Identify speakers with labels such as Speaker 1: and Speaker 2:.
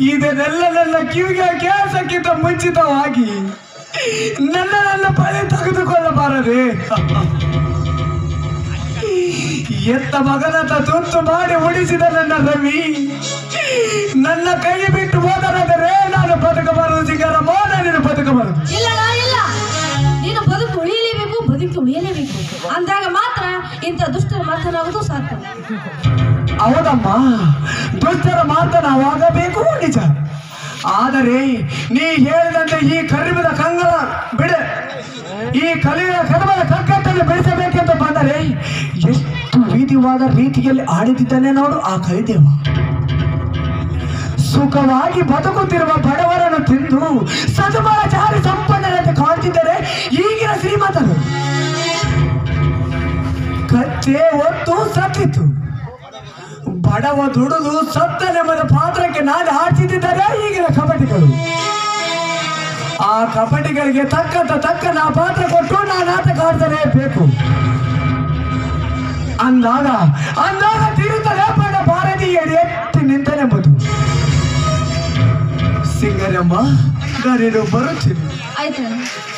Speaker 1: ಇದನ್ನೆಲ್ಲ ನನ್ನ ಕಿವಿಗೆ ಕೇಳಿಸಕ್ಕಿಂತ ಮುಂಚಿತವಾಗಿ ನನ್ನ ನನ್ನ ಬಳಿ ತೆಗೆದುಕೊಳ್ಳಬಾರದೆ ಎತ್ತ ಮಗನತ ತುತ್ತು ಮಾಡಿ ಉಳಿಸಿದ ನನ್ನ ರವಿ ನನ್ನ ಕೈ ಬಿಟ್ಟು ಹೋದರಾದರೆ ನಾನು ಬದುಕಬಾರದು ಸಿಂಗರಮ್ಮ ನೀನು ಬದುಕಬಾರದು
Speaker 2: ಇಲ್ಲಲ್ಲ ಇಲ್ಲ ನೀನು ಬದುಕು ಉಳಿಯಲೇಬೇಕು ಬದುಕು ಉಳಿಯಲೇಬೇಕು ಅಂದಾಗ ಮಾತ್ರ ಇಂಥ ದುಷ್ಟರ ಮಾತನಾಗುವುದು ಸಾಧ್ಯ
Speaker 1: ಹೌದಮ್ಮ ದುಷ್ಟರ ಮಾತನಾವಾಗಬೇಕು ನಿಜ ಆದರೆ ನೀ ಹೇಳಿದಂತೆ ಈ ಕರಿಮದ ಕಂಗಲ ಬಿಡ ಈ ಕಲಿಯ ಕರ್ಮದ ಕಗ್ಗತ್ತನ್ನು ಬೆಳೆಸಬೇಕೆಂದು ಬಂದರೆ ಎಷ್ಟು ವಿಧಿವಾದ ರೀತಿಯಲ್ಲಿ ಆಡಿದಿದ್ದಾನೆ ನೋಡು ಆ ಕಲಿದೇವ ಸುಖವಾಗಿ ಬದುಕುತ್ತಿರುವ ಬಡವರನ್ನು ತಿಂದು ಸದುಮಾಚಾರಿ ಸಂಪನ್ನರಂತೆ ಕಾಣ್ತಿದ್ದರೆ ಈಗಿನ ಶ್ರೀಮಂತರು ಕಚ್ಚೆ ಒತ್ತು ಸತ್ತಿತು ಬಡವ ದುಡಿದು ಸತ್ತ ನೆಮ್ಮದ ಪಾತ್ರಕ್ಕೆ ನಾನು ಆಡ್ತಿದ್ದರೆ ಈಗಿನ ಕಬಡ್ಡಿಗಳು ಆ ಕಬಡ್ಡಿಗಳಿಗೆ ತಕ್ಕಂತ ತಕ್ಕ ನಾ ಪಾತ್ರ ಕೊಟ್ಟು ನಾನು ಆಟ ಆಡ್ತಾನೆ ಬೇಕು ಅಂದಾಗ ಅಂದಾಗ ತಿರುತ್ತದೆ ಬಡ ಭಾರತಿ ಎಡೆ ಎತ್ತಿ ನಿಂತನೆಂಬುದು ಸಿಂಗರಮ್ಮ ನಾನು ಬರುತ್ತೀನಿ
Speaker 2: ಆಯ್ತು